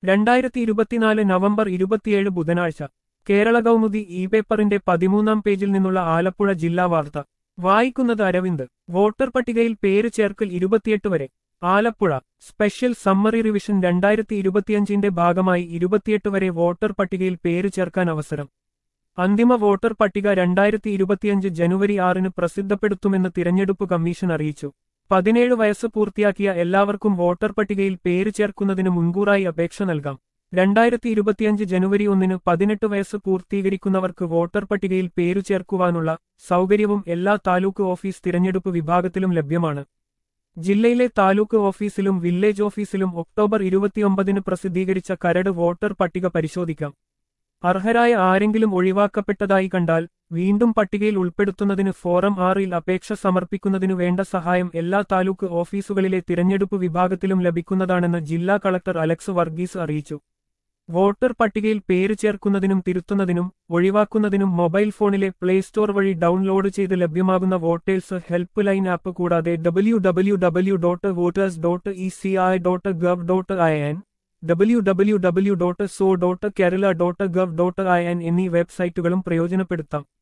രണ്ടായിരത്തി ഇരുപത്തിനാല് നവംബർ ഇരുപത്തിയേഴ് ബുധനാഴ്ച കേരള കൗമുദി ഇ പേപ്പറിന്റെ പതിമൂന്നാം പേജിൽ നിന്നുള്ള ആലപ്പുഴ ജില്ലാ വാർത്ത വായിക്കുന്നത് അരവിന്ദ് വോട്ടർ പട്ടികയിൽ പേര് ചേർക്കൽ ഇരുപത്തിയെട്ട് വരെ ആലപ്പുഴ സ്പെഷ്യൽ സമ്മറി റിവിഷൻ രണ്ടായിരത്തി ഇരുപത്തിയഞ്ചിന്റെ ഭാഗമായി ഇരുപത്തിയെട്ട് വരെ വോട്ടർ പട്ടികയിൽ പേര് ചേർക്കാൻ അവസരം അന്തിമ വോട്ടർ പട്ടിക രണ്ടായിരത്തി ഇരുപത്തിയഞ്ച് ജനുവരി ആറിന് പ്രസിദ്ധപ്പെടുത്തുമെന്ന് തിരഞ്ഞെടുപ്പ് കമ്മീഷൻ അറിയിച്ചു പതിനേഴ് വയസ്സ് പൂർത്തിയാക്കിയ എല്ലാവർക്കും വോട്ടർ പട്ടികയിൽ പേര് ചേർക്കുന്നതിന് മുൻകൂറായി അപേക്ഷ നൽകാം രണ്ടായിരത്തി ഇരുപത്തിയഞ്ച് ജനുവരി ഒന്നിന് പതിനെട്ട് വയസ്സ് പൂർത്തീകരിക്കുന്നവർക്ക് വോട്ടർ പട്ടികയിൽ പേരു ചേർക്കുവാനുള്ള സൗകര്യവും എല്ലാ താലൂക്ക് ഓഫീസ് തിരഞ്ഞെടുപ്പ് വിഭാഗത്തിലും ലഭ്യമാണ് ജില്ലയിലെ താലൂക്ക് ഓഫീസിലും വില്ലേജ് ഓഫീസിലും ഒക്ടോബർ ഇരുപത്തിയൊമ്പതിന് പ്രസിദ്ധീകരിച്ച കരട് വോട്ടർ പട്ടിക പരിശോധിക്കാം അർഹരായ ആരെങ്കിലും ഒഴിവാക്കപ്പെട്ടതായി കണ്ടാൽ വീണ്ടും പട്ടികയിൽ ഉൾപ്പെടുത്തുന്നതിന് ഫോറം ആറിൽ അപേക്ഷ സമർപ്പിക്കുന്നതിനു വേണ്ട സഹായം എല്ലാ താലൂക്ക് ഓഫീസുകളിലെ തിരഞ്ഞെടുപ്പ് വിഭാഗത്തിലും ലഭിക്കുന്നതാണെന്ന് ജില്ലാ കളക്ടർ അലക്സ് വർഗീസ് അറിയിച്ചു വോട്ടർ പട്ടികയിൽ പേര് ചേർക്കുന്നതിനും തിരുത്തുന്നതിനും ഒഴിവാക്കുന്നതിനും മൊബൈൽ ഫോണിലെ പ്ലേ സ്റ്റോർ വഴി ഡൗൺലോഡ് ചെയ്ത് ലഭ്യമാകുന്ന വോട്ടേഴ്സ് ഹെൽപ്പ് ലൈൻ ആപ്പ് കൂടാതെ W W W dot voters dot E C I dot gov dot I N W W W dot CEO dot Kerala dot gov dot I N എന്നീ വെബ്സൈറ്റുകളും പ്രയോജനപ്പെടുത്താം